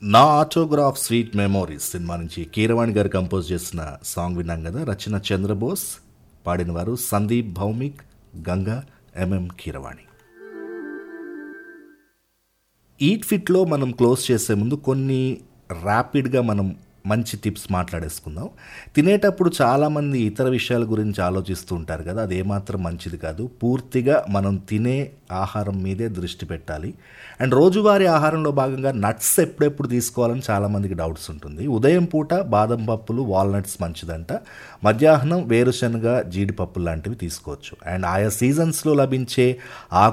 నా autograph sweet memories cinema నుంచి కీరవాణి గారు కంపోజ్ చేసిన సాంగ్ విన్నాం కదా రచన చంద్రబోస్ పాడిన వారు సందీప్ భౌమిక్ గంగా ఎంఎం కీరవాణి ఈట్ ఫిట్లో మనం క్లోజ్ చేసే ముందు కొన్ని ర్యాపిడ్గా మనం మంచి టిప్స్ మాట్లాడేసుకుందాం తినేటప్పుడు చాలామంది ఇతర విషయాల గురించి ఆలోచిస్తూ ఉంటారు కదా అది ఏమాత్రం మంచిది కాదు పూర్తిగా మనం తినే ఆహారం మీదే దృష్టి పెట్టాలి అండ్ రోజువారీ ఆహారంలో భాగంగా నట్స్ ఎప్పుడెప్పుడు తీసుకోవాలని చాలామందికి డౌట్స్ ఉంటుంది ఉదయం పూట బాదం పప్పులు వాల్నట్స్ మంచిదంట మధ్యాహ్నం వేరుశనగ జీడిపప్పులు లాంటివి తీసుకోవచ్చు అండ్ ఆయా సీజన్స్లో లభించే ఆకు